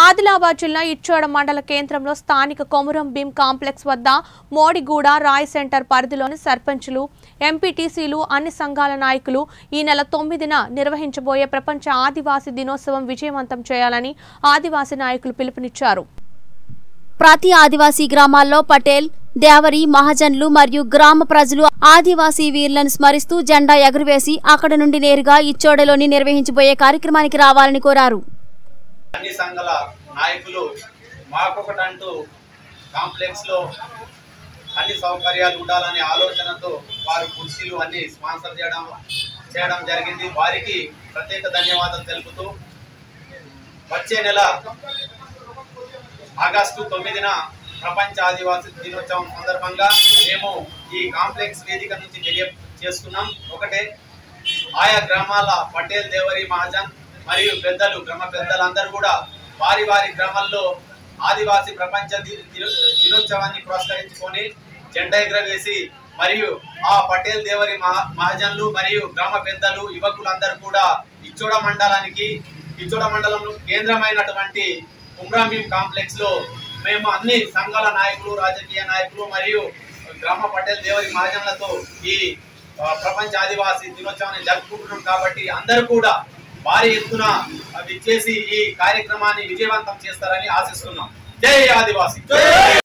ఆదిలాబాద్ జిల్లా ఇచ్చోడ మండల కేంద్రంలో స్థానిక కొమురం భీం కాంప్లెక్స్ వద్ద మోడిగూడ రాయ్ సెంటర్ పరిధిలోని సర్పంచులు ఎంపీటీసీలు అన్ని సంఘాల నాయకులు ఈ నెల తొమ్మిదిన నిర్వహించబోయే ప్రపంచ ఆదివాసీ దినోత్సవం విజయవంతం చేయాలని ఆదివాసీ నాయకులు పిలుపునిచ్చారు ప్రతి ఆదివాసీ గ్రామాల్లో పటేల్ దేవరి మహాజన్లు మరియు గ్రామ ప్రజలు ఆదివాసీ వీరులను స్మరిస్తూ జెండా ఎగురవేసి అక్కడ నుండి నేరుగా ఇచ్చోడలోని నిర్వహించబోయే కార్యక్రమానికి రావాలని కోరారు అన్ని సంఘాల నాయకులు మాకొకటంటూ కాంప్లెక్స్ లో అన్ని సౌకర్యాలు ఉండాలనే ఆలోచనతో వారు కుర్చీలు అన్ని స్పాన్సర్ చేయడం చేయడం జరిగింది వారికి ప్రత్యేక ధన్యవాదాలు తెలుపుతూ వచ్చే నెల ఆగస్టు తొమ్మిదిన ప్రపంచ ఆదివాసీ దినోత్సవం సందర్భంగా మేము ఈ కాంప్లెక్స్ వేదిక నుంచి తెలియజేస్తున్నాం ఒకటే ఆయా గ్రామాల పటేల్ దేవరి మహాజన్ మరియు పెద్దలు గ్రామ పెద్దలందరూ కూడా వారి వారి గ్రామాల్లో ఆదివాసీ ప్రపంచ ది- ది- దినోత్సవాన్ని పురస్కరించుకొని జెండా ఎగురవేసి మరియు ఆ పటేల్ దేవరి మహా మహాజన్లు మరియు గ్రామ పెద్దలు యువకులందరూ కూడా ఇచ్చోడ మండలానికి ఇచ్చోడ మండలంలో కేంద్రమైనటువంటి కుమ్రాంభీం కాంప్లెక్స్ లో మేము అన్ని సంఘాల నాయకులు రాజకీయ నాయకులు మరియు గ్రామ పటేల్ దేవరి మహాజన్లతో ఈ ఆ, ప్రపంచ ఆదివాసీ దినోత్సవాన్ని జరుపుకుంటున్నాం కాబట్టి అందరూ కూడా భారీ ఎత్తున విచ్చేసి ఈ కార్యక్రమాన్ని విజయవంతం చేస్తారని ఆశిస్తున్నాం జై ఆదివాసీ